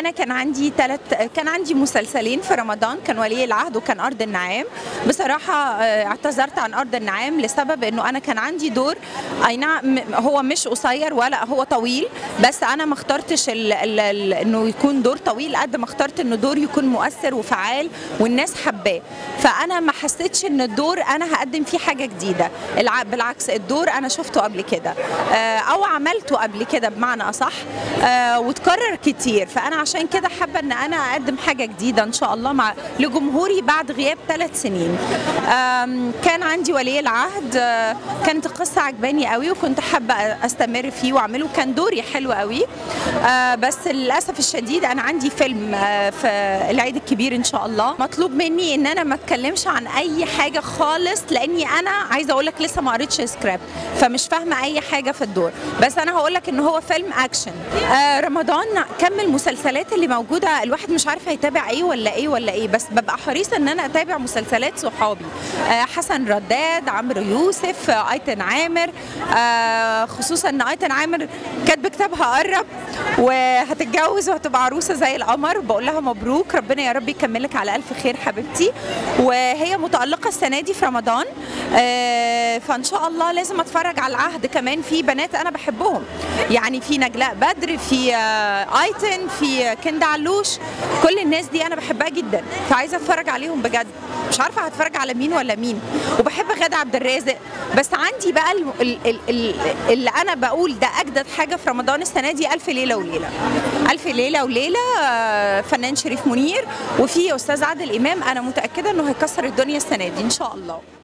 انا كان عندي ثلاث كان عندي مسلسلين في رمضان كان ولي العهد وكان ارض النعام بصراحه آه، اعتذرت عن ارض النعام لسبب انه انا كان عندي دور اي نعم هو مش قصير ولا هو طويل بس انا ما اخترتش ال- ال- ال- انه يكون دور طويل قد ما اخترت انه دور يكون مؤثر وفعال والناس حباه فانا ما حسيتش ان الدور انا هقدم فيه حاجه جديده الع- بالعكس الدور انا شفته قبل كده آه، او عملته قبل كده بمعنى اصح آه، وتكرر كتير فانا عشان كده حابه ان انا اقدم حاجه جديده ان شاء الله مع لجمهوري بعد غياب ثلاث سنين آم، كان عندي ولي العهد آه، كانت القصه عجباني قوي وكنت حابه استمر فيه واعمله كان دوري حلو قوي آه، بس للاسف الشديد انا عندي فيلم آه، في العيد الكبير ان شاء الله مطلوب مني ان انا ما اتكلمش عن اي حاجه خالص لاني انا عايزه اقول لك لسه ما قريتش سكريبت فمش فاهمه اي حاجه في الدور بس انا هقول لك ان هو فيلم اكشن آه رمضان كم المسلسلات اللي موجوده الواحد مش عارف هيتابع ايه ولا ايه ولا ايه بس ببقى حريصه ان انا اتابع مسلسلات صحابي آه حسن رداد عمرو يوسف آه ايتن عامر آه خصوصا ان ايتن عامر كاتبه كتابها قرب وهتتجوز وهتبقى عروسه زي القمر بقول لها مبروك ربنا يا رب يكملك على الف خير حبيبتي وهي متالقه السنه دي في رمضان آه فان شاء الله لازم اتفرج على العهد كمان في بنات انا بحبهم يعني في نجلاء بدر في آه ايتن في كندا علوش كل الناس دي انا بحبها جدا فعايزه اتفرج عليهم بجد مش عارفه هتفرج على مين ولا مين وبحب غادة عبد الرازق بس عندي بقى ال ال ال ال اللي انا بقول ده اجدد حاجه في رمضان السنه دي الف ليله وليله الف ليله وليله آه، فنان شريف منير وفي استاذ عادل امام انا متاكده انه هيكسر الدنيا السنه دي ان شاء الله